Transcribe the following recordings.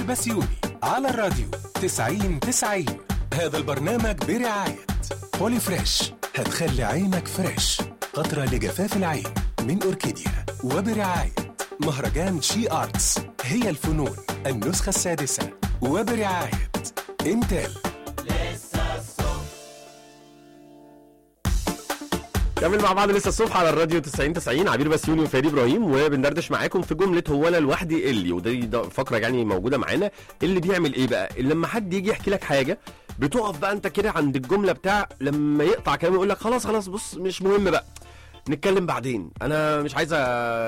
بسيوني على الراديو 90 90 هذا البرنامج برعاية بولي فريش هتخلي عينك فريش قطرة لجفاف العين من أوركيديا وبرعاية مهرجان شي آرتس هي الفنون النسخة السادسة وبرعاية انتل كمل مع بعض لسه الصبح على الراديو 90 90 عبير بسيوني وفادي ابراهيم وبندردش معاكم في جمله هو انا لوحدي اللي ودي ده فقره يعني موجوده معانا اللي بيعمل ايه بقى اللي لما حد يجي يحكي لك حاجه بتقف بقى انت كده عند الجمله بتاع لما يقطع كلامه يقول لك خلاص خلاص بص مش مهم بقى نتكلم بعدين انا مش عايز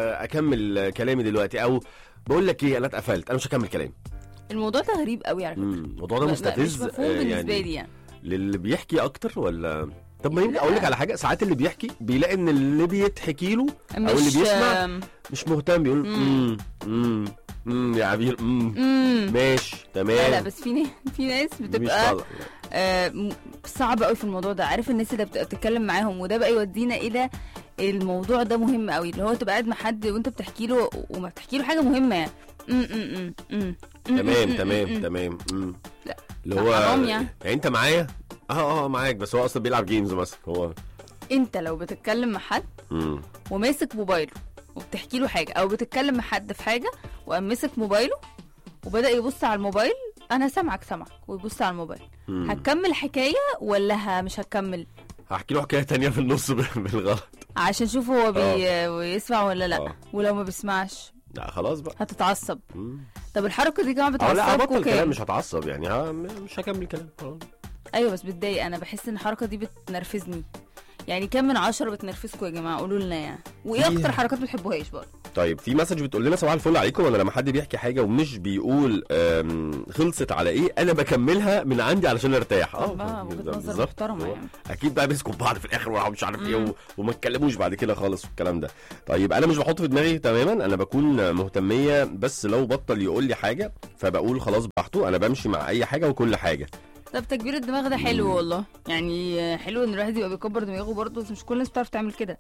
اكمل كلامي دلوقتي او بقول لك ايه انا اتقفلت انا مش هكمل كلامي الموضوع ده غريب قوي على فكره مم، الموضوع ده لا- لا، مستفز مش مفهوم آه، بالنسبه لي يعني للي بيحكي اكتر ولا طب ما يمكن لا. اقول لك على حاجه ساعات اللي بيحكي بيلاقي ان اللي بيتحكي له او اللي مش بيسمع آم، مش مهتم بيقول امم امم امم يا عبير امم مم. ماشي تمام لا لا بس في ناس في ناس مش بتبقى طالع. آه، م- صعبة قوي في الموضوع ده عارف الناس اللي بتبقى بتتكلم معاهم وده بقى يودينا الى الموضوع ده مهم قوي اللي هو تبقى قاعد مع حد وانت بتحكي له وما بتحكي له حاجه مهمه يعني م- م- م- م- م- تمام م- تمام م- م. تمام امم لا. اللي لا، هو حرام يعني. يعني انت معايا اه اه معاك بس هو اصلا بيلعب جيمز مثلا هو انت لو بتتكلم مع حد امم وماسك موبايله وبتحكي له حاجه او بتتكلم مع حد في حاجه وقام مسك موبايله وبدا يبص على الموبايل انا سامعك سامعك ويبص على الموبايل مم. هتكمل حكايه ولا ه- مش هتكمل هحكي له حكايه تانية في النص ب- بالغلط عشان شوف هو بي... بيسمع ولا لا آه. ولو ما بيسمعش لا خلاص بقى هتتعصب مم. طب الحركه دي كمان اه لا بتعصبكوا هبطل كلام كام مش هتعصب يعني ها مش هكمل كلام خلاص. ايوه بس بتضايق انا بحس ان الحركه دي بتنرفزني يعني كام من عشرة بتنرفزكم يا جماعه قولوا لنا يعني وايه في- اكتر حركات بتحبوهاش برضه طيب في مسج بتقول لنا صباح الفل عليكم انا لما حد بيحكي حاجه ومش بيقول أم، خلصت على ايه انا بكملها من عندي علشان ارتاح طب بقى وجهة نظر بالظبط. محترمة هو يعني. اكيد بقى مسكوا في بعض في الاخر ومش عارف ايه مم. و- وما اتكلموش بعد كده خالص والكلام ده طيب انا مش بحط في دماغي تماما انا بكون مهتميه بس لو بطل يقول لي حاجه فبقول خلاص براحته انا بمشي مع اي حاجه وكل حاجه طب تكبير الدماغ ده حلو والله يعني حلو ان الواحد يبقى بيكبر دماغه برضه بس مش كل الناس بتعرف تعمل كده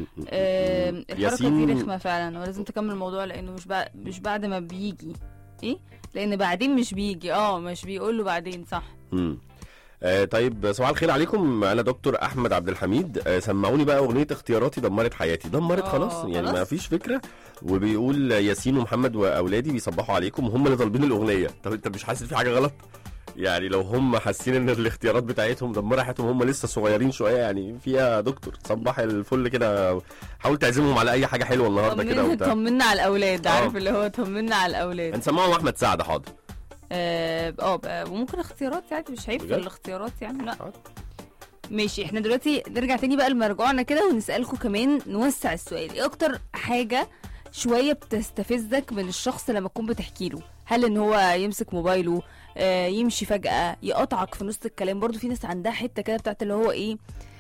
آه الحركه ياسين- دي رخمه فعلا ولازم تكمل الموضوع لانه مش بعد مش بعد ما بيجي ايه لان بعدين مش بيجي اه مش بيقول له بعدين صح مم. آه طيب صباح الخير عليكم انا دكتور احمد عبد الحميد آه سمعوني بقى اغنيه اختياراتي دمرت حياتي دمرت آه، خلاص يعني خلاص. ما فيش فكره وبيقول ياسين ومحمد واولادي بيصبحوا عليكم وهم اللي طالبين الاغنيه طب انت مش حاسس في حاجه غلط يعني لو هم حاسين ان الاختيارات بتاعتهم دمرت حياتهم هم لسه صغيرين شويه يعني فيها دكتور صباح الفل كده حاول تعزمهم على اي حاجه حلوه النهارده كده طمنا وبتاع طمنا على الاولاد آه. عارف اللي هو طمنا على الاولاد هنسمعهم احمد سعد حاضر اه آه، بقى- وممكن اختيارات يعني مش عيب في بجد؟ الاختيارات يعني لا حاضر. ماشي احنا دلوقتي نرجع تاني بقى لمرجوعنا كده ونسألكم كمان نوسع السؤال ايه اكتر حاجة شوية بتستفزك من الشخص لما تكون بتحكي له هل ان هو يمسك موبايله آه يمشي فجأة يقطعك في نص الكلام برضو في ناس عندها حتة كده بتاعت اللي هو ايه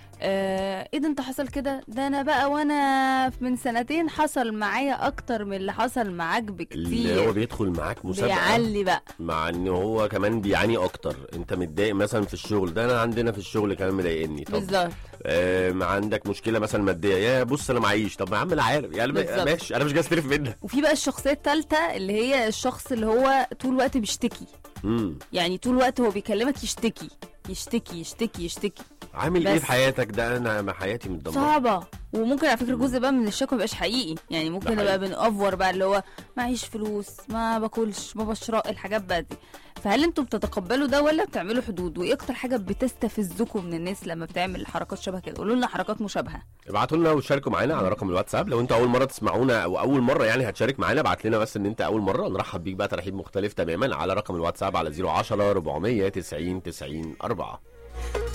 آه ايه ده انت حصل كده ده انا بقى وانا من سنتين حصل معايا اكتر من اللي حصل معاك اللي هو بكتير بيدخل معاك مسابقه بيعلي بقى مع ان هو كمان بيعاني اكتر انت متضايق مثلا في الشغل ده انا عندنا في الشغل كمان مضايقني طب بالظبط آه ما عندك مشكله مثلا ماديه يا بص انا معيش طب يا عم انا عارف يعني بالظبط. ماشي انا مش جاي استلف منك وفي بقى الشخصية التالتة اللي هي الشخص اللي هو طول الوقت بيشتكي امم يعني طول الوقت هو بيكلمك يشتكي يشتكي يشتكي يشتكي عامل ايه بس. في حياتك ده انا ما حياتي متدمره صعبة وممكن على فكرة جزء بقى من الشكوى مبقاش حقيقي يعني ممكن ده نبقى حقيقي. بنأفور بقى اللي هو معيش فلوس ما باكلش ما بشرب الحاجات بقى دي فهل انتوا بتتقبلوا ده ولا بتعملوا حدود وايه اكتر حاجة بتستفزكم من الناس لما بتعمل حركات شبه كده قولوا لنا حركات مشابهة ابعتوا لنا وشاركوا معانا على رقم الواتساب لو انت اول مره تسمعونا او اول مره يعني هتشارك معانا ابعت لنا بس ان انت اول مره نرحب بيك بقى ترحيب مختلف تماما على رقم الواتساب على 010 490 90 4